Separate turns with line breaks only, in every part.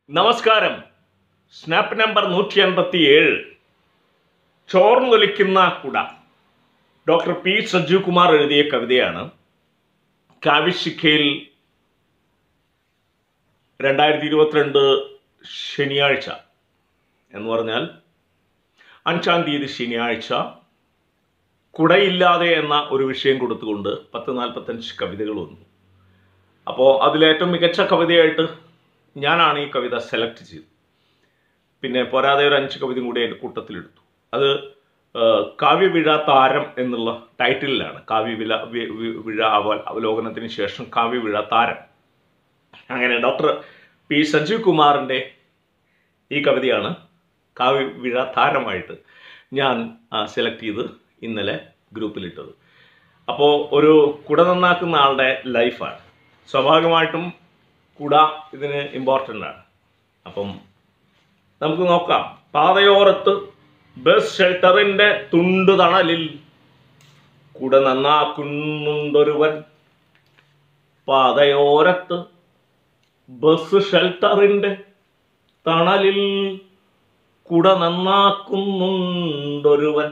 നമസ്കാരം snap number നൂറ്റി അൻപത്തി ഏഴ് ചോർന്നൊലിക്കുന്ന കുട ഡോക്ടർ പി സഞ്ജീവ് കുമാർ എഴുതിയ കവിതയാണ് കാവ്യശിഖയിൽ രണ്ടായിരത്തി ഇരുപത്തിരണ്ട് ശനിയാഴ്ച എന്ന് പറഞ്ഞാൽ അഞ്ചാം തീയതി ശനിയാഴ്ച കുടയില്ലാതെ എന്ന ഒരു വിഷയം കൊടുത്തുകൊണ്ട് പത്ത് നാൽപ്പത്തഞ്ച് കവിതകൾ വന്നു അപ്പോൾ അതിലേറ്റവും മികച്ച കവിതയായിട്ട് ഞാനാണ് ഈ കവിത സെലക്ട് ചെയ്തത് പിന്നെ പോരാതെ ഒരു അഞ്ച് കവിതയും കൂടി അതിൻ്റെ കൂട്ടത്തിലെടുത്തു അത് ആ, കാവ്യവിഴ താരം എന്നുള്ള ടൈറ്റിലാണ് കാവ്യവില വി- വി- വിഴ അവ- അവലോകനത്തിന് ശേഷം കാവ്യവിഴ താരം അങ്ങനെ ഡോക്ടർ പി സഞ്ജീവ് കുമാറിൻ്റെ ഈ കവിതയാണ് കാവ്യവിഴ താരമായിട്ട് ഞാൻ സെലക്ട് ചെയ്ത് ഇന്നലെ ഗ്രൂപ്പിലിട്ടത് അപ്പോൾ ഒരു കുട നന്നാക്കുന്ന ആളുടെ ലൈഫാണ് സ്വാഭാവികമായിട്ടും കുട ഇതിന് ഇമ്പോർട്ടൻ്റ് ആണ് അപ്പം നമുക്ക് നോക്കാം പാതയോരത്ത് ബസ് ഷെൽട്ടറിൻ്റെ തുണ്ട് തണലിൽ കുട നന്നാക്കുന്നുണ്ടൊരുവൻ പാതയോരത്ത് ബസ് ഷെൽട്ടറിൻ്റെ തണലിൽ കുട നന്നാക്കുന്നുണ്ടൊരുവൻ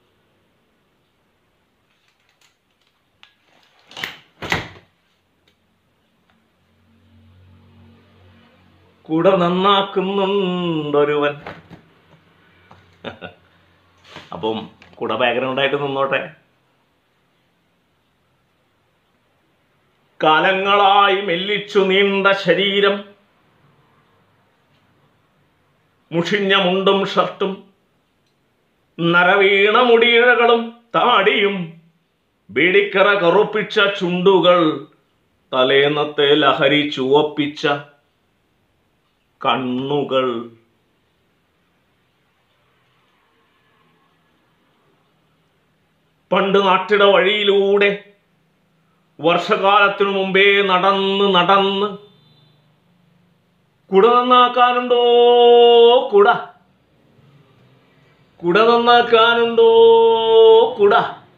കുട നന്നാക്കുന്നുണ്ടൊരുവൻ അപ്പം കുട ബാക്ക്ഗ്രൗണ്ടായിട്ട് നിന്നോട്ടെ കാലങ്ങളായി മെല്ലിച്ചു നീണ്ട ശരീരം മുഷിഞ്ഞ മുണ്ടും ഷർട്ടും നരവീണ മുടിയിഴകളും താടിയും ബീഡിക്കറ കറുപ്പിച്ച ചുണ്ടുകൾ തലേന്നത്തെ ലഹരി ചുവപ്പിച്ച കണ്ണുകൾ പണ്ട് നാട്ടിട വഴിയിലൂടെ വർഷകാലത്തിനു മുമ്പേ നടന്ന് നടന്ന് കുട നന്നാക്കാനുണ്ടോ കുട കുട നന്നാക്കാനുണ്ടോ കുട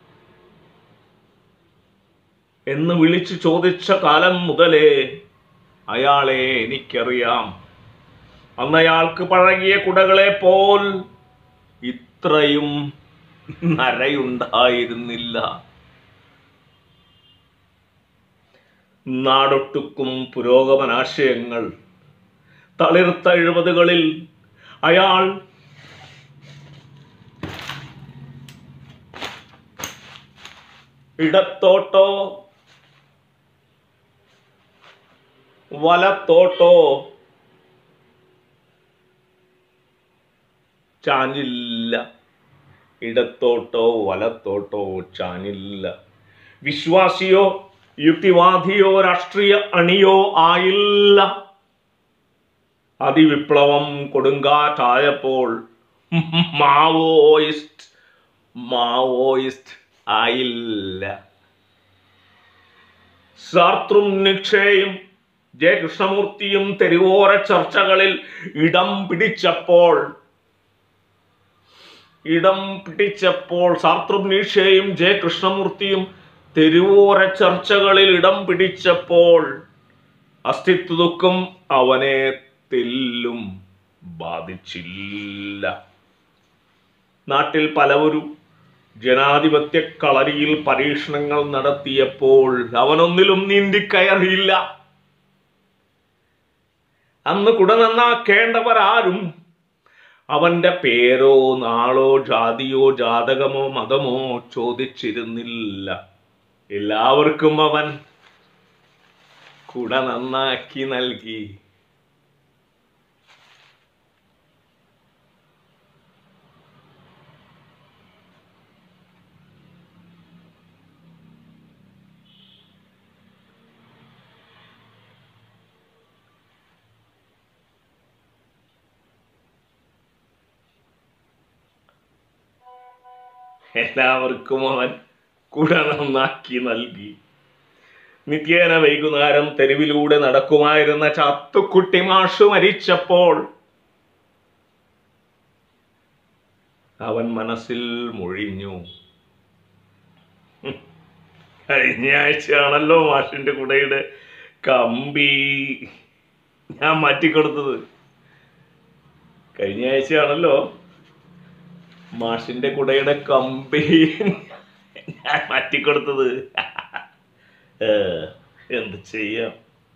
എന്ന് വിളിച്ചു ചോദിച്ച കാലം മുതലേ അയാളെ എനിക്കറിയാം അന്ന് അയാൾക്ക് പഴകിയ കുടകളെ പോൽ ഇത്രയും നരയുണ്ടായിരുന്നില്ല നാടൊട്ടുക്കും പുരോഗമനാശയങ്ങൾ തളിർത്ത എഴുപതുകളിൽ അയാൾ ഇടത്തോട്ടോ വലത്തോട്ടോ ചാഞ്ഞില്ല ഇടത്തോട്ടോ വലത്തോട്ടോ ചാഞ്ഞില്ല വിശ്വാസിയോ യുക്തിവാദിയോ രാഷ്ട്രീയ അണിയോ ആയില്ല അതിവിപ്ലവം കൊടുങ്കാറ്റായപ്പോൾ മാവോയിസ്റ്റ് മാവോയിസ്റ്റ് ആയില്ല സാർത്രും നിക്ഷയും ജെ കൃഷ്ണമൂർത്തിയും തെരുവോര ചർച്ചകളിൽ ഇടം പിടിച്ചപ്പോൾ ഇടം പിടിച്ചപ്പോൾ സാർത്രും നീഷയും ജെ കൃഷ്ണമൂർത്തിയും തെരുവോര ചർച്ചകളിൽ ഇടം പിടിച്ചപ്പോൾ അസ്തിത്വ ദുഃഖം അവനെ തെല്ലും ബാധിച്ചില്ല നാട്ടിൽ പലവരും ജനാധിപത്യ കളരിയിൽ പരീക്ഷണങ്ങൾ നടത്തിയപ്പോൾ അവനൊന്നിലും നീന്തിക്കയറിയില്ല അന്ന് കുട നന്നാക്കേണ്ടവരാരും അവന്റെ പേരോ നാളോ ജാതിയോ ജാതകമോ മതമോ ചോദിച്ചിരുന്നില്ല എല്ലാവർക്കും അവൻ കുട നന്നാക്കി നൽകി എല്ലാവർക്കും അവൻ കുട നന്നാക്കി നൽകി നിത്യേന വൈകുന്നേരം തെരുവിലൂടെ നടക്കുമായിരുന്ന ചാത്തുക്കുട്ടി മാഷു മരിച്ചപ്പോൾ അവൻ മനസ്സിൽ മൊഴിഞ്ഞു ഹും, കഴിഞ്ഞ ആഴ്ചയാണല്ലോ മാഷിന്റെ കുടയുടെ കമ്പി ഞാൻ മാറ്റിക്കൊടുത്തത് കഴിഞ്ഞ ആഴ്ചയാണല്ലോ മാഷിന്റെ കുടയുടെ കമ്പി ഞാൻ മാറ്റിക്കൊടുത്തത് ഏ, എന്ത് ചെയ്യാം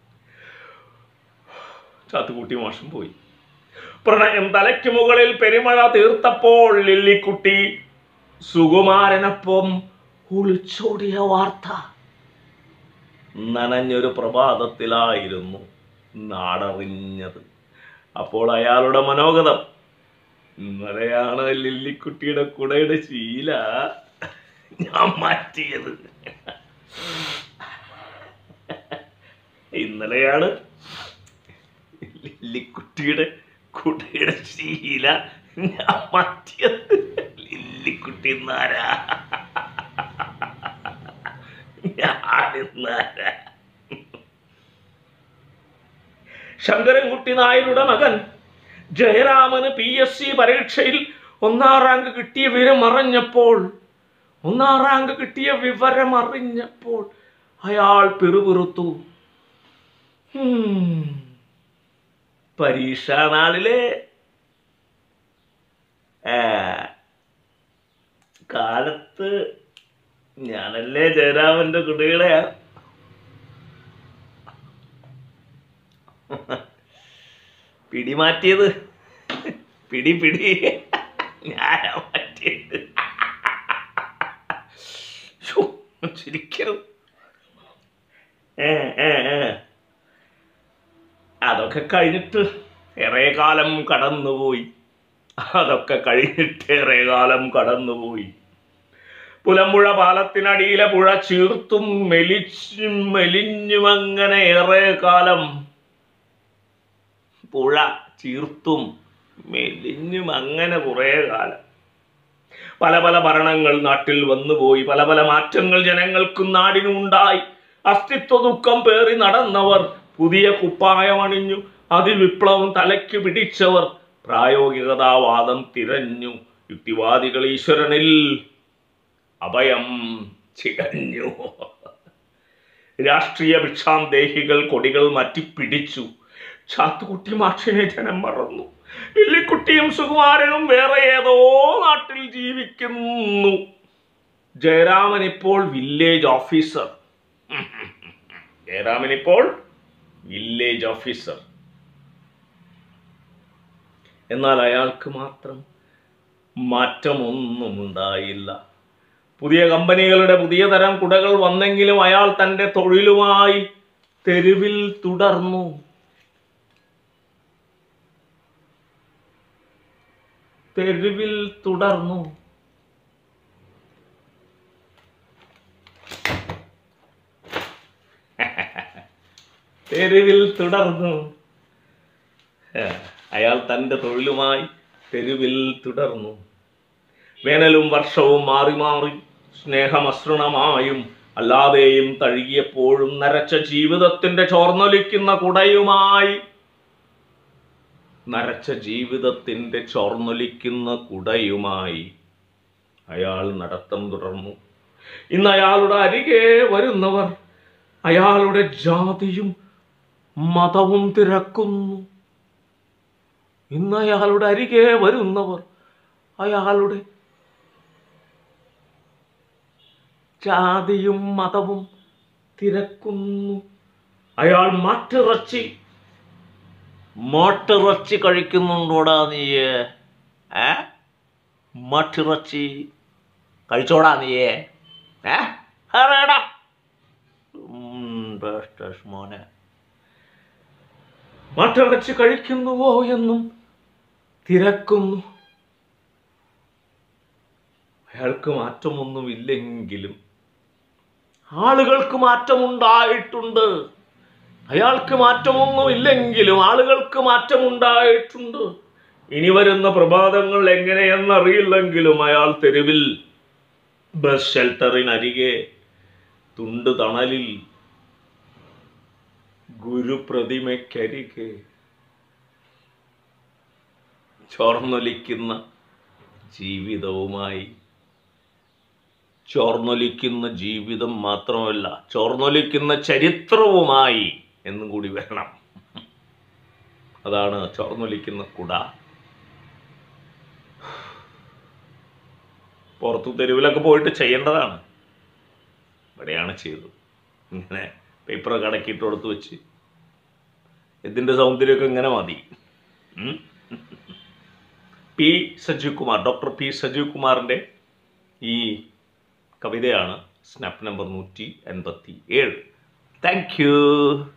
ചാത്തുകുട്ടി മാഷും പോയി പ്രണയം തലയ്ക്ക് മുകളിൽ പെരുമഴ തീർത്തപ്പോൾ ലില്ലിക്കുട്ടി സുകുമാരനൊപ്പം ഒളിച്ചോടിയ വാർത്ത നനഞ്ഞൊരു പ്രഭാതത്തിലായിരുന്നു നാടറിഞ്ഞത് അപ്പോൾ അയാളുടെ മനോഗതം ഇന്നലെയാണ് ലില്ലിക്കുട്ടിയുടെ കുടയുടെ ശീല ഞാൻ മാറ്റിയത് ഇന്നലെയാണ് ലില്ലിക്കുട്ടിയുടെ കുടയുടെ ശീല ഞാൻ മാറ്റിയത് ലില്ലിക്കുട്ടി എന്നാരാ ഞാനെന്നാരാ ശങ്കരൻകുട്ടി നായരുടെ മകൻ ജയരാമന് പി എസ് സി പരീക്ഷയിൽ ഒന്നാം റാങ്ക് കിട്ടിയ വിവരം അറിഞ്ഞപ്പോൾ ഒന്നാം റാങ്ക് കിട്ടിയ വിവരം അറിഞ്ഞപ്പോൾ അയാൾ പിറുപിറുത്തു "ഹും, പരീക്ഷാ നാളിലെ ആ, കാലത്ത് ഞാനല്ലേ ജയരാമന്റെ കുട്ടികളെ പിടി മാറ്റിയത് പിടി പിടി ഞാനാ മാറ്റിയത് ശ്ശോ, ചിരിക്കരുത് ഏ ഏ ഏ അതൊക്കെ കഴിഞ്ഞിട്ട് ഏറെ കാലം കടന്നുപോയി അതൊക്കെ കഴിഞ്ഞിട്ട് ഏറെ കാലം കടന്നുപോയി പുലമ്പുഴ പാലത്തിനടിയിലെ പുഴ ചീർത്തും മെലിച്ചും മെലിഞ്ഞും അങ്ങനെ ഏറെ കാലം പുഴ ചീർത്തും മെലിഞ്ഞും അങ്ങനെ കുറേ കാലം പല പല ഭരണങ്ങൾ നാട്ടിൽ വന്നുപോയി പല പല മാറ്റങ്ങൾ ജനങ്ങൾക്കും നാടിനും ഉണ്ടായി അസ്തിത്വ ദുഃഖം പേറി നടന്നവർ പുതിയ കുപ്പായമണിഞ്ഞു അതിവിപ്ലവം തലയ്ക്ക് പിടിച്ചവർ പ്രായോഗികതാവാദം തിരഞ്ഞു യുക്തിവാദികൾ ഈശ്വരനിൽ അഭയം ചികഞ്ഞു രാഷ്ട്രീയ ഭിക്ഷാന്തേഹികൾ കൊടികൾ മാറ്റിപ്പിടിച്ചു ചാത്തുകുട്ടി മാഷിനെ ജനം മറന്നു ലില്ലിക്കുട്ടിയും സുകുമാരനും വേറെ ഏതോ നാട്ടിൽ ജീവിക്കുന്നു ജയരാമൻ ഇപ്പോൾ വില്ലേജ് ഓഫീസർ ജയരാമൻ ഇപ്പോൾ വില്ലേജ് ഓഫീസർ എന്നാൽ അയാൾക്ക് മാത്രം മാറ്റമൊന്നും ഉണ്ടായില്ല പുതിയ കമ്പനികളുടെ പുതിയ തരം കുടകൾ വന്നെങ്കിലും അയാൾ തന്റെ തൊഴിലുമായി തെരുവിൽ തുടർന്നു തെരുവിൽ തുടർന്നു തെരുവിൽ തുടർന്നു ഏ, അയാൾ തന്റെ തൊഴിലുമായി തെരുവിൽ തുടർന്നു വേനലും വർഷവും മാറി മാറി സ്നേഹമസൃണമായും അല്ലാതെയും തഴുകിയപ്പോഴും നരച്ച ജീവിതത്തിന്റെ ചോർന്നൊലിക്കുന്ന കുടയുമായി നരച്ച ജീവിതത്തിന്റെ ചോർന്നൊലിക്കുന്ന കുടയുമായി അയാൾ നടത്തം തുടർന്നു ഇന്ന് അയാളുടെ അരികെ വരുന്നവർ അയാളുടെ ജാതിയും മതവും തിരക്കുന്നു ഇന്ന് അയാളുടെ അരികെ വരുന്നവർ അയാളുടെ ജാതിയും മതവും തിരക്കുന്നു അയാൾ മാറ്റിറച്ചി മാട്ടിറച്ചി കഴിക്കുന്നുണ്ടോടാ നീയേ ഏ മാട്ടിറച്ചി കഴിച്ചോടാ നീയേ ഏ അറിയടാ മോനെ മാട്ടിറച്ചി കഴിക്കുന്നുവോ എന്നും തിരക്കുന്നു അയാൾക്ക് മാറ്റമൊന്നുമില്ലെങ്കിലും ആളുകൾക്ക് മാറ്റമുണ്ടായിട്ടുണ്ട് അയാൾക്ക് മാറ്റമൊന്നുമില്ലെങ്കിലും ആളുകൾക്ക് മാറ്റമുണ്ടായിട്ടുണ്ട് ഇനി വരുന്ന പ്രഭാതങ്ങൾ എങ്ങനെയെന്നറിയില്ലെങ്കിലും അയാൾ തെരുവിൽ ബസ് ഷെൽട്ടറിനരികെ തുണ്ട് തണലിൽ ഗുരുപ്രതിമയ്ക്കരികെ ചോർന്നൊലിക്കുന്ന ജീവിതവുമായി ചോർന്നൊലിക്കുന്ന ജീവിതം മാത്രമല്ല ചോർന്നൊലിക്കുന്ന ചരിത്രവുമായി എന്നും കൂടി വരണം അതാണ് ചോർന്നൊലിക്കുന്ന കുട പുറത്തു തെരുവിലൊക്കെ പോയിട്ട് ചെയ്യേണ്ടതാണ് ഇവിടെയാണ് ചെയ്തത് ഇങ്ങനെ പേപ്പറൊക്കെ അടക്കിയിട്ട് കൊടുത്ത് വെച്ച് ഇതിൻ്റെ സൗന്ദര്യമൊക്കെ ഇങ്ങനെ മതി ഉം. P Sajeev Kumar doctor P Sajeev കുമാറിൻ്റെ ഈ കവിതയാണ് സ്നാപ്പ് നമ്പർ നൂറ്റി എൺപത്തി ഏഴ് താങ്ക് യു